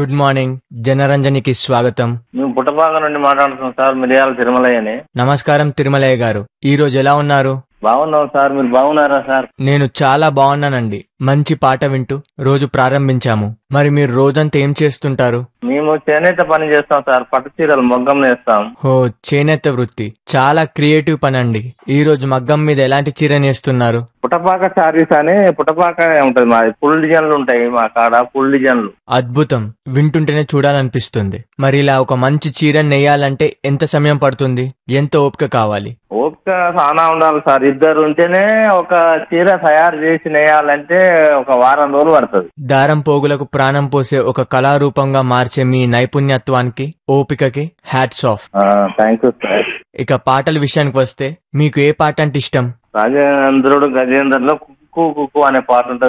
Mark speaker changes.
Speaker 1: good morning జనరంజనికి స్వాగతం
Speaker 2: మేము పుట్టపాక నుండి మాట్లాడుతున్నాం సార్ మిరియాల తిరుమలయ్యని
Speaker 1: నమస్కారం తిరుమలయ్య గారు ఈ రోజు ఎలా ఉన్నారు
Speaker 2: బాగున్నాం సార్ మీరు బాగున్నారా సార్
Speaker 1: నేను చాలా బాగున్నానండి మంచి పాట వింటూ రోజు ప్రారంభించాము మరి మీరు రోజంతా ఏం చేస్తుంటారు
Speaker 2: మేము చేనేత పని చేస్తాం సార్ పట్టు చీరలు మొగ్గం నేస్తాం
Speaker 1: హో చేనేత వృత్తి చాలా క్రియేటివ్ పని అండి ఈ రోజు మగ్గం మీద ఎలాంటి చీర నేస్తున్నారు
Speaker 2: పుట్టపాక శారీస్ అని పుట్టపాక ఉంటది మాది ఫుల్ డిజైన్లు ఉంటాయి మా కాడ ఫుల్ డిజైన్లు
Speaker 1: అద్భుతం వింటుంటేనే చూడాలనిపిస్తుంది మరి ఇలా ఒక మంచి చీర నేయాలంటే ఎంత సమయం పడుతుంది ఎంత ఓపిక కావాలి
Speaker 2: ఓపిక చాలా ఉండాలి సార్ ఇద్దరు ఉంటేనే ఒక చీర తయారు చేసి నేయాలంటే ఒక వారం రోజులు పడుతుంది
Speaker 1: దారం పోగులకు ప్రాణం పోసే ఒక కళారూపంగా మార్చే మీ నైపుణ్యత్వానికి ఓపికకి hats off
Speaker 2: thank you sir
Speaker 1: ఇక పాటల విషయానికి వస్తే మీకు ఏ పాట అంటే ఇష్టం
Speaker 2: రాజేంద్రుడు గజేంద్రలో కుక్కు కుక్కు అనే పాట ఉంటుంది